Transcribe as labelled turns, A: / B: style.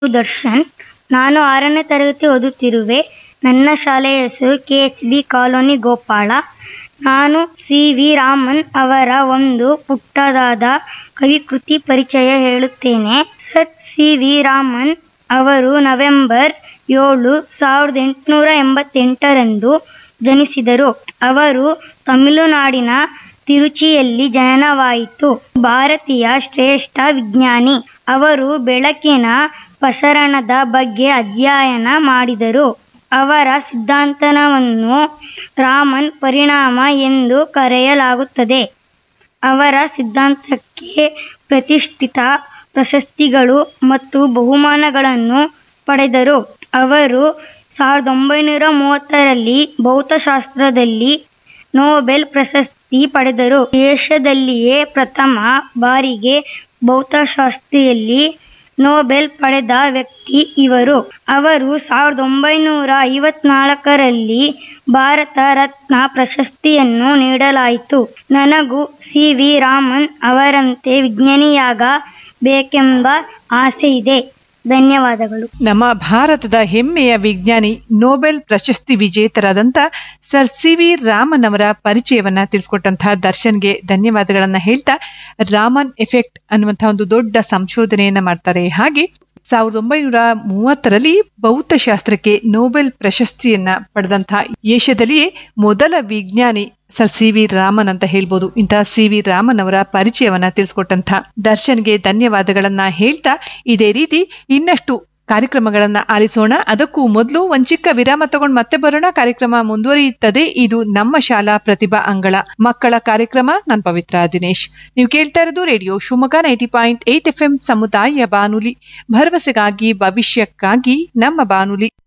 A: ದರ್ಶನ್ ನಾನು ಆರನೇ ತರಗತಿ ಓದುತ್ತಿರುವೆ ನನ್ನ ಶಾಲೆಯ ಹೆಸರು K H B colony Gopala ನಾನು ಸಿ ವಿ ರಾಮನ್ ಅವರ ಒಂದು ಪುಟ್ಟದಾದ ಕವಿಕೃತಿ ಪರಿಚಯ ಹೇಳುತ್ತೇನೆ ಸರ್ ಸಿ ವಿ ರಾಮನ್ ಅವರು ನವೆಂಬರ್ ಏಳು ಸಾವಿರದ ಎಂಟುನೂರ ಎಂಬತ್ತೆಂಟರಂದು ಜನಿಸಿದರು ಅವರು ತಮಿಳುನಾಡಿನ ತಿರುಚಿಯಲ್ಲಿ ಜನನವಾಯಿತು ಭಾರತೀಯ ಶ್ರೇಷ್ಠ ವಿಜ್ಞಾನಿ ಅವರು ಬೆಳಕಿನ ಪಸರಣದ ಬಗ್ಗೆ ಅಧ್ಯಯನ ಮಾಡಿದರು ಅವರ ಸಿದ್ಧಾಂತವನ್ನು ರಾಮನ್ ಪರಿಣಾಮ ಎಂದು ಕರೆಯಲಾಗುತ್ತದೆ ಅವರ ಸಿದ್ಧಾಂತಕ್ಕೆ ಪ್ರತಿಷ್ಠಿತ ಪ್ರಶಸ್ತಿಗಳು ಮತ್ತು ಬಹುಮಾನಗಳನ್ನು ಪಡೆದರು ಅವರು ಸಾವಿರದ ಒಂಬೈನೂರ ಮೂವತ್ತರಲ್ಲಿ ಭೌತಶಾಸ್ತ್ರದಲ್ಲಿ ನೊಬೆಲ್ ಪ್ರಶಸ್ತಿ ಪಡೆದರು ದೇಶದಲ್ಲಿಯೇ ಪ್ರಥಮ ಬಾರಿಗೆ ಭೌತಶಾಸ್ತ್ರದಲ್ಲಿ ನೊಬೆಲ್ ಪಡೆದ ವ್ಯಕ್ತಿ ಇವರು ಅವರು ಸಾವಿರದ ಒಂಬೈನೂರ ಐವತ್ನಾಲ್ಕರಲ್ಲಿ ಭಾರತ ರತ್ನ ಪ್ರಶಸ್ತಿಯನ್ನು ನೀಡಲಾಯಿತು ನನಗೂ ಸಿ ವಿ ರಾಮನ್ ಅವರಂತೆ ವಿಜ್ಞಾನಿಯಾಗಬೇಕೆಂಬ ಆಸೆ ಇದೆ ಧನ್ಯವಾದಗಳು
B: ನಮ್ಮ ಭಾರತದ ಹೆಮ್ಮೆಯ ವಿಜ್ಞಾನಿ ನೊಬೆಲ್ ಪ್ರಶಸ್ತಿ ವಿಜೇತರಾದಂಥ ಸರ್ ಸಿ ವಿ ರಾಮನ್ ಅವರ ಪರಿಚಯವನ್ನ ತಿಳಿಸ್ಕೊಟ್ಟಂತಹ ದರ್ಶನ್ಗೆ ಧನ್ಯವಾದಗಳನ್ನ ಹೇಳ್ತಾ ರಾಮನ್ ಎಫೆಕ್ಟ್ ಅನ್ನುವಂತಹ ಒಂದು ದೊಡ್ಡ ಸಂಶೋಧನೆಯನ್ನ ಮಾಡ್ತಾರೆ ಹಾಗೆ ಸಾವಿರದ ಒಂಬೈನೂರ ಮೂವತ್ತರಲ್ಲಿ ಭೌತಶಾಸ್ತ್ರಕ್ಕೆ ನೊಬೆಲ್ ಪ್ರಶಸ್ತಿಯನ್ನ ಪಡೆದಂತಹ ಏಷ್ಯಾದಲ್ಲಿಯೇ ಮೊದಲ ವಿಜ್ಞಾನಿ ಸರ್ ಸಿ ವಿ ರಾಮನ್ ಅಂತ ಹೇಳ್ಬೋದು ಇಂತಹ ಸಿ ವಿ ರಾಮನ್ ಅವರ ಪರಿಚಯವನ್ನ ತಿಳಿಸ್ಕೊಟ್ಟಂತ ದರ್ಶನ್ಗೆ ಧನ್ಯವಾದಗಳನ್ನ ಹೇಳ್ತಾ ಇದೇ ರೀತಿ ಇನ್ನಷ್ಟು ಕಾರ್ಯಕ್ರಮಗಳನ್ನ ಆಲಿಸೋಣ ಅದಕ್ಕೂ ಮೊದಲು ಒಂದ್ ಚಿಕ್ಕ ವಿರಾಮ ತಗೊಂಡು ಮತ್ತೆ ಬರೋಣ ಕಾರ್ಯಕ್ರಮ ಮುಂದುವರಿಯುತ್ತದೆ ಇದು ನಮ್ಮ ಶಾಲಾ ಪ್ರತಿಭಾ ಅಂಗಳ ಮಕ್ಕಳ ಕಾರ್ಯಕ್ರಮ ನಾನ್ ಪವಿತ್ರ ದಿನೇಶ್ ನೀವು ಕೇಳ್ತಾ ಇರೋದು radio Shivamogga ninety point eight F M ಸಮುದಾಯ ಬಾನುಲಿ ಭರವಸೆಗಾಗಿ ಭವಿಷ್ಯಕ್ಕಾಗಿ ನಮ್ಮ ಬಾನುಲಿ